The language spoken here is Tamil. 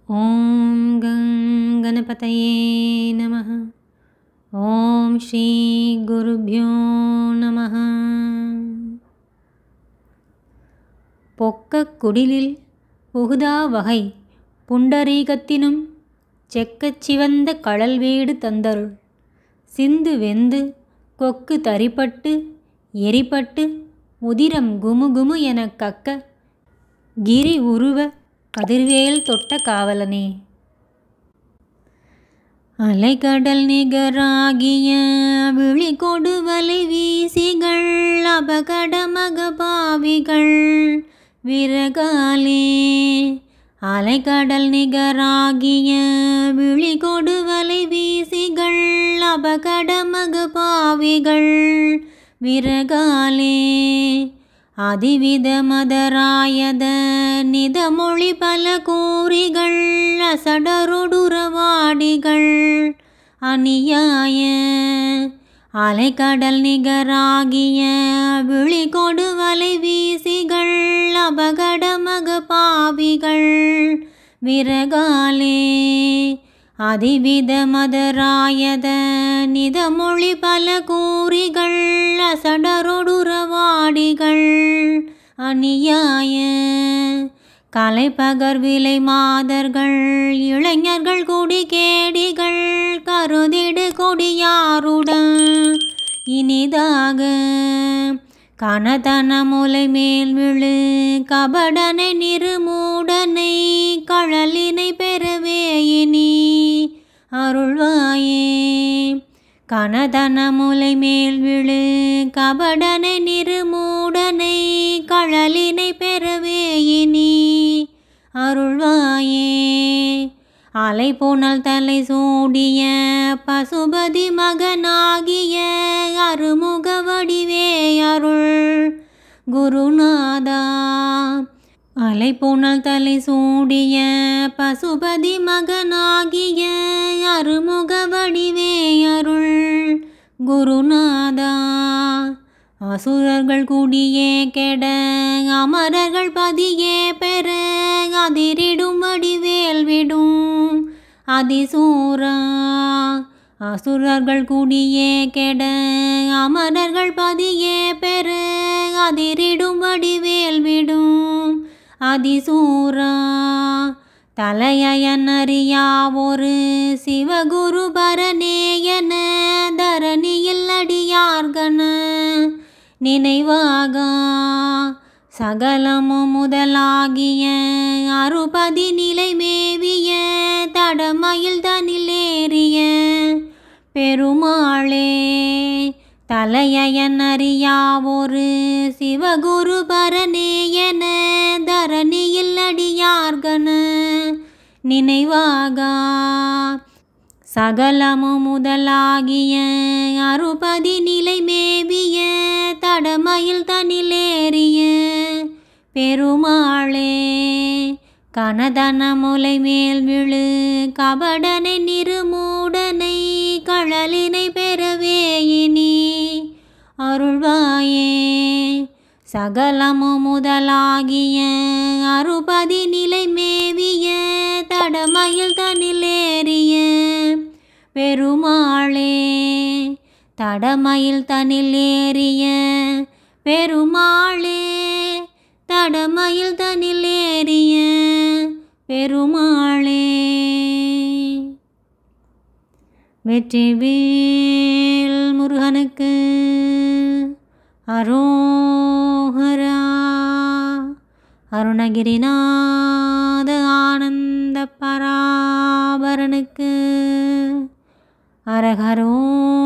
ॐ गं गणपतये नमः ॐ श्रीगुरुभ्यो நமः பொக்கக் குடிலில் புகுதா வகை புண்டரீகத்தினும் செக்கச் சிவந்த கழல் வீடு தந்தருள் சிந்து வெந்து கொக்கு தரிப்பட்டு எரிப்பட்டு உதிரம் குமுகுமு எனக் கக்க கிரி உருவ கதிர்வேல் தொட்ட காவலனே அலைக்கடல் நிகராகிய விழி கொடுவலை வீசிகள் அபகடமக பாவிகள் விறகாலே அலைக்கடல் நிகராகிய விழி கொடுவலை வீசிகள் அபகடமக பாவிகள் விறகாலே அதிவித மதராயத நிதமொழி பல கூறிகள் அசடருடுறவாடிகள் அநியாய அலைக்கடல் நிகராகிய விழி கொடுவலை வீசிகள் அபகடமக பாவிகள் விறகாலே அதிவித மதராயத நிதமொழி பல கூறிகள் அசடரொடுறவாடிகள் அநியாய கலைப்பகர் விலை மாதர்கள் இளைஞர்கள் குடி கேடிகள் கருதிடு கொடியாருடன் இனிதாக கனதன முலை மேல் விழு கபடனை நிறுமூடனை கழலினை பெறவே இனி அருள்வாயே கனதன முலை மேல் விழு கபடனை நிறுமூடனை கழலினை பெறவே இனி அருள்வாயே அலை புனல் தலை சூடிய பசுபதி மகனாகிய அருமுக வடிவே அருள் குருநாதா அலை புனல் தலை சூடிய பசுபதி மகனாகிய அருமுக வடிவே அருள் குருநாதா அசுரர்கள் குடியே கெட அமரர்கள் பதியே பெற அதிரிடும் வடிவேல் விடும் அதிசூரா அசுரர்கள் குடியே கெட அமரர்கள் பதியே பெற அதிரிடும் வடிவேல் விடும் அதிசூரா தலையயன் அறியா ஒரு சிவகுரு பரநேயன தரணியில் அடியார்கன நினைவாக சகலமும் முதலாகிய அறுபதி நிலை மேவிய தடமயில் தனிலேறிய பெருமாளே தலையயன் அறியா ஒரு சிவகுரு பரநேயன தரணியில் அடியார்கன நினைவாக சகலமும் முதலாகிய அறுபதி நிலை மேவிய தடமயில் தனிலேறிய பெருமாளே கனதன முலை மேல் விழு கபடனை நிறுமூடனை கழலினை பெறவே இனி அருள்வாயே சகலமும் முதலாகிய அறுபதி நிலை மேவிய தடமயில் தனிலேறிய பெருமாளே தடமயில் தனிலேறிய பெருமாளே தடமயில் தனிலேறிய பெருமாளே வெற்றிவேல் முருகனுக்கு அரோஹரா அருணகிரிநாத ஆனந்த பராபரனுக்கு அரகரோ